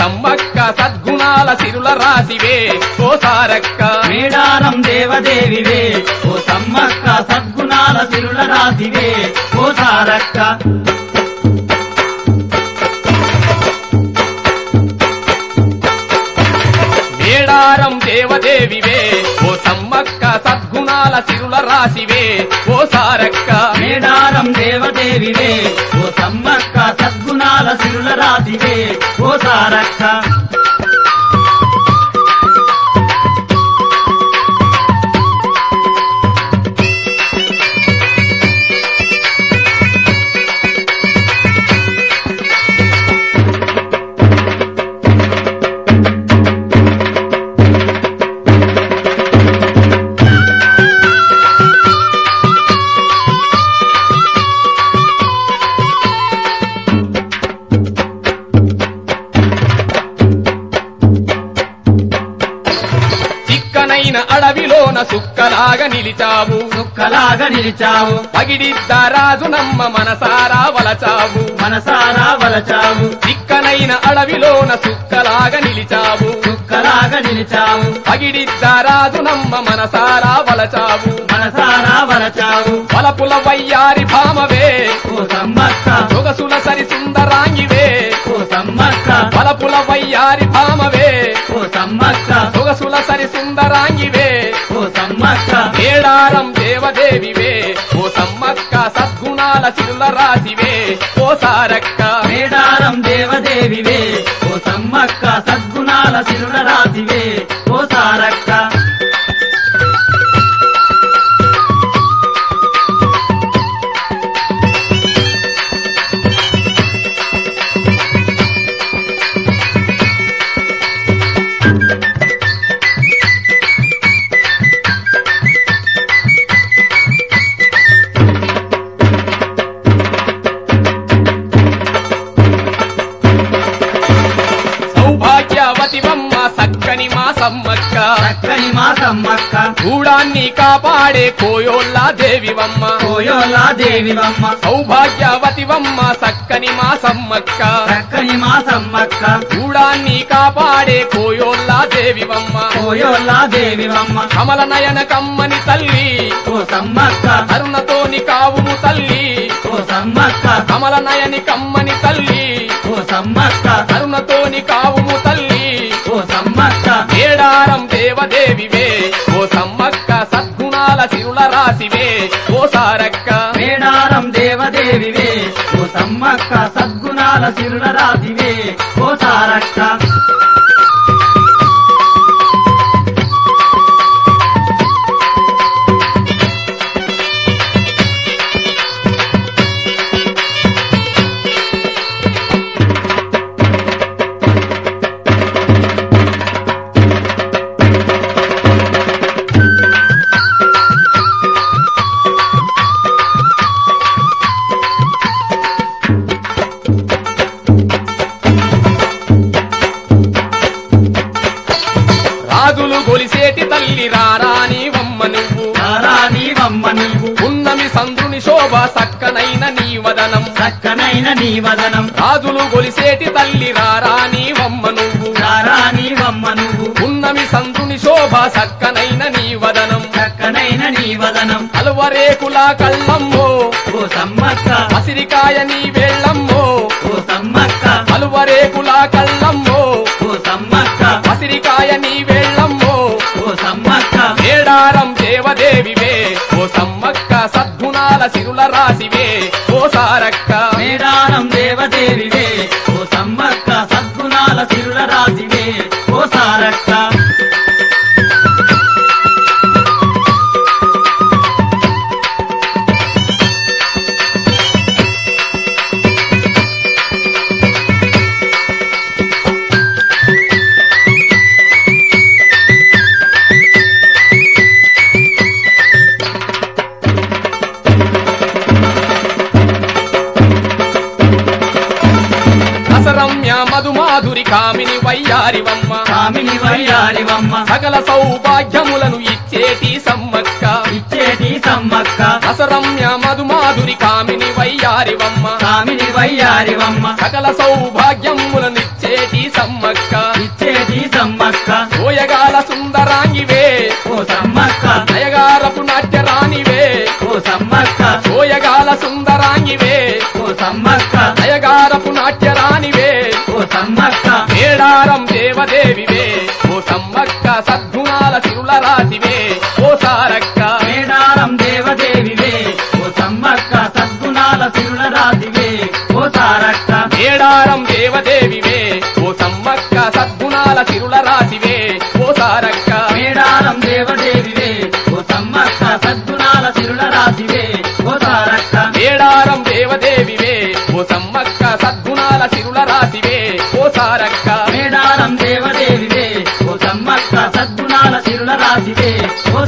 సమ్మక్క సద్గుణాల సిరుల రాసివే ఓ సారక్క మేడారం దేవదేవివే ఓ సమ్మక్క సద్గుణాల సిరుల రాసివే ఓ సారక్క మేడారం దేవదేవివే ఓ సమ్మక్క సద్గుణాల సిరుల రాసివే ఓ సారక్క మేడారం దేవదేవివే ఓ సమ్మక్క సద్గుణాల సిరుల రాసివే ఓ సారక్క చిక్కనైన అడవిలోన సుక్కలాగా నిలిచావు చుక్కలాగా నిలిచావు పగిడిద్ద రాజునమ్మ మనసారా వలచావు మనసారా వలచావు చిక్కనైన అడవిలోన సుక్కలాగా నిలిచావు చుక్కలాగా నిలిచావు పగిడిద్ద రాజునమ్మ మనసారా వలచావు మనసారా వలచావు వలపుల వయ్యారి భామవే ఓ సమ్మక్క సొగసుల సరి సుందరాంగివే ఓ సమ్మక్క వలపుల వయ్యారి భామవే ఓ సమ్మక్క సొగసుల సరి సుందరాంగివే ఓ సమ్మక్క మేడారం దేవదేవివే ఓ సమ్మక్క సద్గుణాల సిరుల రాసివే ఓ సారక్క మేడారం దేవదేవివే ఓ సమ్మక్క సద్గుణాల సిరుల రాసివే ఓ సారక్క సౌభాగ్యవతివమ్మ సక్కని మా సమ్మక్క చక్కని మా సమ్మక్క గూడాన్ని కాపాడే కోయోల్లా దేవివమ్మ కోయోలా దేవివమ్మ సౌభాగ్యవతివమ్మ సక్కని మా సమ్మక్క చక్కని మా సమ్మక్క గూడాన్ని కాపాడే కోయోల్లా దేవివమ్మ కోయోలా దేవివమ్మ కమల నయన కమ్మని తల్లి ఓ సమ్మక్క కరుణతోని కావుము తల్లి ఓ సమ్మక్క కమల నయని కమ్మని తల్లి ఓ సమ్మక్క కరుణతోని కావుము తల్లి ఓ సమ్మక్క ఏడారం దేవదేవివే ఓ సమ్మక్క సద్గుణాల సిరుల రాసివే ఓ సారక్క మేడారం దేవదేవివే ఓ సమ్మక్క సద్గుణాల సిరుల రాసివే ఓ సారక్క రాజులు గొలిసేటి తల్లి రారాని వమ్మ నువ్వు రారాని వమ్మ నువ్వు ఉన్నమి సంద్రుని శోభ సక్కనైన నీ వదనం చక్కనైన నీ వదనం రాజులు గొలిసేటి తల్లి రారాని వమ్మ నువ్వు రారాని వమ్మ నువ్వు ఉన్నమి సంద్రుని శోభ సక్కనైన నీ వదనం చక్కనైన నీ వదనం అలువరేకుల కళ్ళమ్మో ఓ సమ్మక్క పసిరికాయ నీ వేళ్ళమ్మో ఓ సమ్మక్క అలువరేకుల కళ్ళమ్మో ఓ సమ్మక్క పసిరికాయ నీ వేళ్ళమ్మో ఓ సమ్మక్క ఏడారం దేవదేవివే ఓ సమ్మక్క సద్గుణాల సిరుల రాసివే ఓ సారక్క మేడారం దేవదేవివే ఓ సమ్మక్క సద్గుణాల సిరుల రాసివే ఓ సారక్క రసరమ్య మధుమాధు మాధురి కామిని వయ్యారివమ్మ కామిని వయ్యారివమ్మ సకల సౌభాగ్యములను ఇచ్చేటి సమ్మక్క ఇచ్చేటి సమ్మక్క రసరమ్య మధుమాధురి కామిని వయ్యారివమ్మ కామిని వయ్యారివమ్మ సకల సౌభాగ్యములను ఇచ్చేటి సమ్మక్క ఇచ్చేటి సమ్మక్క సోయగాల సుందరాంగివే ఓ సమ్మక్క నయగారపు నాట్యరాణివే ఓ సమ్మక్క సోయగాల సుందరాంగివే ఓ సమ్మక్క నయగారపు నాట్యరాణివే ఓ సమ్మక్క మేడారం దేవదేవివే ఓ సమ్మక్క సద్గుణాల సిరుల రాతివే ఓ సారక్క మేడారం దేవదేవివే ఓ సమ్మక్క సద్గుణాల సిరుల రాతివే ఓ సారక్క మేడారం దేవదేవివే ఓ సమ్మక్క సద్గుణాల సిరుల రాతివే ఓ సారక్క మేడారం దేవదేవివే ఓ సమ్మక్క సద్గుణాల సిరుల రాతివే ఓ సారక్క మేడారం దేవదేవివే ఓ సమ్మక్క సద్గుణాల సిరుల రాతివే ఓ సారక్క మేడారం దేవదేవివే ఓ సమ్మక్క సద్గుణాల సిరుల రాతివే ఓ